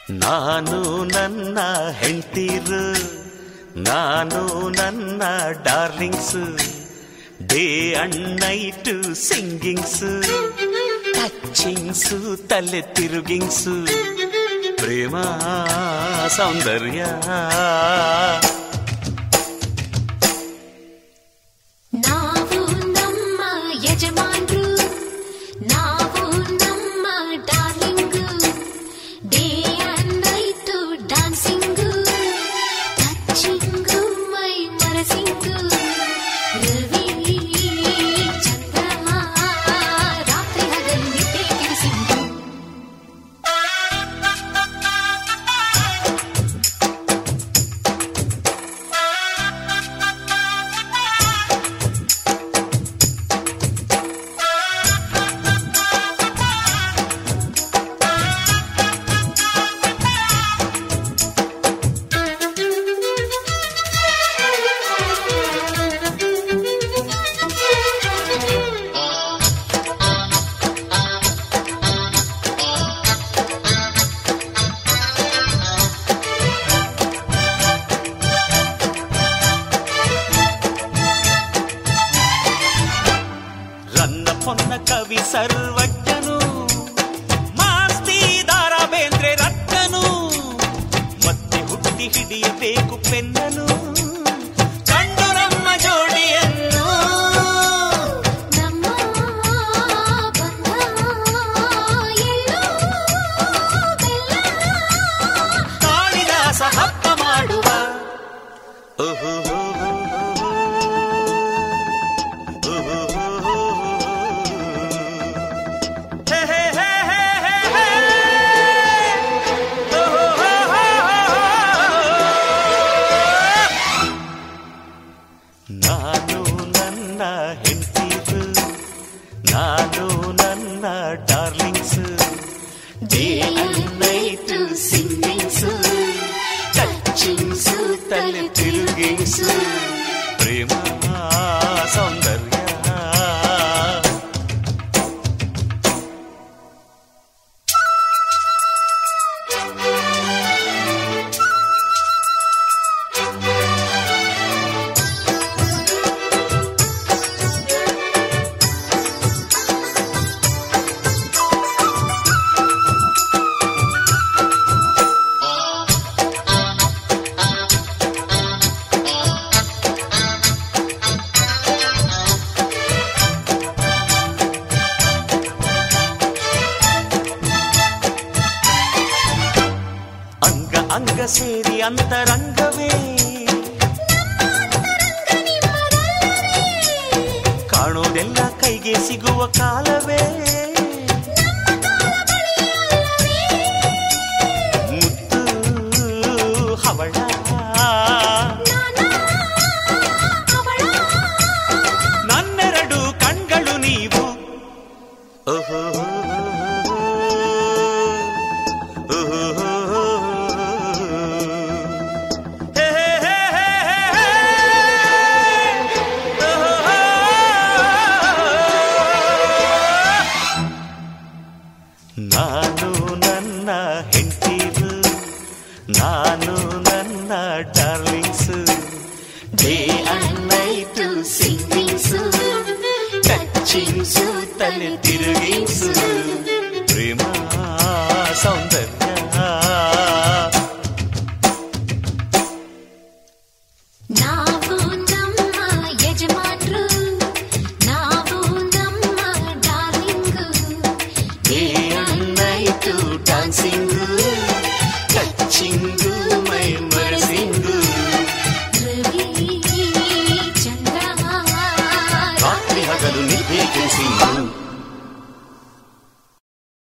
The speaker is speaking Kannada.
ನಾನು ನನ್ನ ಹೆಂಡ್ತೀರು ನಾನು ನನ್ನ darlings day and night singings touchings ತಲೆ ತಿರುಗಿಂಗ್ಸು ಪ್ರೇಮ ಸೌಂದರ್ಯ ನಾವು ನಮ್ಮ ಯಜಮಾನ್ರು ನಾವು ನಮ್ಮ darling day and night dancing touching ಮೈ ಮರಸಿಂಗು ರವಿ ಚಂದ್ರ ರಾತ್ರಿ ಹಗಲು ನಿದ್ದೆ ಕೆಡಿಸಿಂಗು ರನ್ನ ಪೊನ್ನ ಕವಿ ಸರ್ವಜ್ಞನು ಮಾಸ್ತಿದಾರ ಬೇಂದ್ರೆ ರತ್ನನು ಮತ್ತೆ ಹುಟ್ಟಿ ಹಿಡಿಯಬೇಕು ಪೆನ್ನನು ಕಂಡು ನಮ್ಮ ಜೋಡಿಯನ್ನು ನಮ್ಮ ಬಂಧ ಎಲ್ಲೋ ಬೆಲ್ಲ ಕಾಳಿದಾಸ ಹಬ್ಬ ಮಾಡುವ ಓಹೋ ನಾನು ನನ್ನ ಹೆಂಡತಿರು ನಾನು ನನ್ನ darlings day and night singings touchings ತಲೆ ತಿರುಗಿಂಗ್ಸ್ ಪ್ರೇಮ ಸೌಂದರ್ಯ ಅಂಗ ಅಂಗ ಸೇರಿ ಅಂತರಂಗವೇ ಕಾಣೋದೆಲ್ಲ ಕೈಗೆ ಸಿಗುವ ಕಾಲವೇ ಮುತ್ತು ಹವಳ ನನ್ನೆರಡು ಕಣ್ಗಳು ನೀವು ಓಹೋ ನಾನು ನನ್ನ ಹೆಂಡತಿರು ನಾನು ನನ್ನ darlings day and night singings touchings ತಲೆ ತಿರುಗಿಂಗ್ಸ್ ಪ್ರೇಮ ಸೌಂದರ್ಯ ನಾವು ನಮ್ಮ ಯಜಮಾನ್ರು ನಾವು ನಮ್ಮ darling day and night dancing touching ಮೈ ಮರಸಿಂಗ್ ರವಿ ಚಂದ್ರ ರಾತ್ರಿ ಹಗಲು ನಿದ್ದೆ ಕೆಡಿಸಿಂಗ್